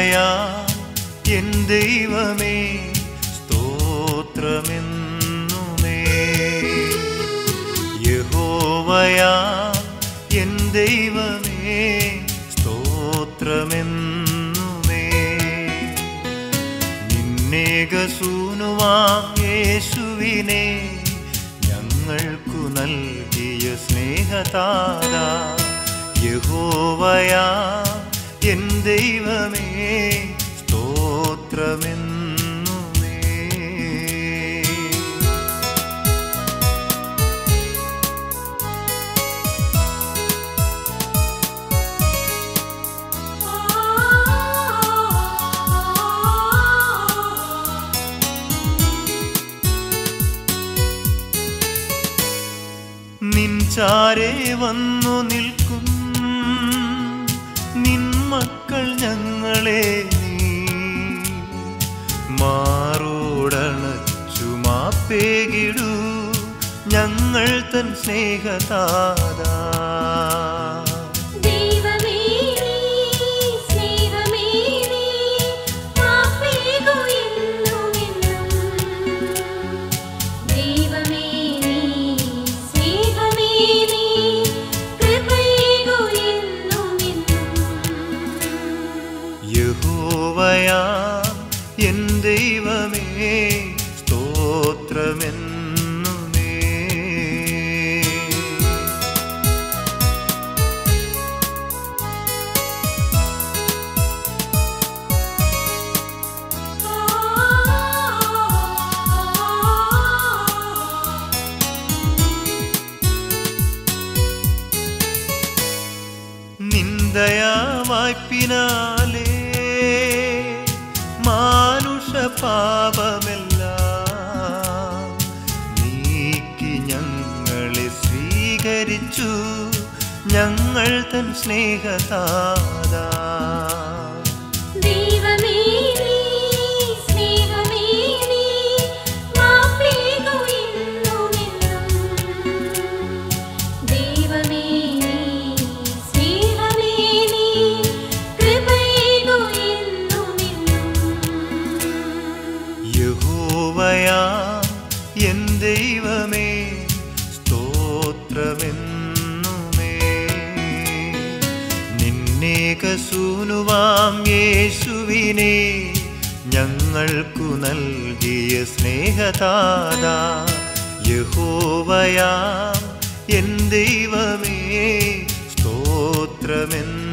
യഹോവയാ N ദൈവമേ സ്തോത്രമെന്നുമേ യഹോവയാ N ദൈവമേ സ്തോത്രമെന്നുമേ നിന്നേകസൂനുവാം യേശുവിനെ ഞങ്ങൾക്കു നൽകിയ സ്നേഹതാര യഹോവയാ എൻ ദൈവമേ സ്തോത്രമെന്നുമേ നിൻചാരെ വന്നു നിൽക്കും നിൻ മക്കൾ ഞങ്ങളെ നീ മാറോടണച്ചു മാപ്പേകിടൂ ഞങ്ങൾ തൻ സ്നേഹതാതാ ദൈവമേ നീ സ്നേഹമേ നീ മാപ്പേകു എന്നുമെന്നും ദൈവമേ നീ സ്നേഹമേ നീ കൃപയേകു എന്നുമെന്നും യഹോവയാ എൻ ദൈവമേ സ്തോത്രമെന്നുമേ നിന്ദയാ വായ്പിനാലേ മാനുഷ പാപമെല്ലാം നീക്കി ഞങ്ങളെ സ്വീകരിച്ചു ഞങ്ങൾ തൻ സ്നേഹതാതാ ദൈവമേ നീ സ്നേഹമേ നീ മാപ്പേകു എന്നുമെന്നും ദൈവമേ നീ സ്നേഹമേ നീ കൃപയേകു എന്നുമെന്നും യഹോവയാ എൻ ദൈവമേ സ്തോത്രമെന്നുമേ നിന്നേകസൂനുവാം യേശുവിനെ ഞങ്ങൾക്കു നൽകിയ സ്നേഹതാതാ യഹോവയാ എൻ ദൈവമേ സ്തോത്രമെന്നു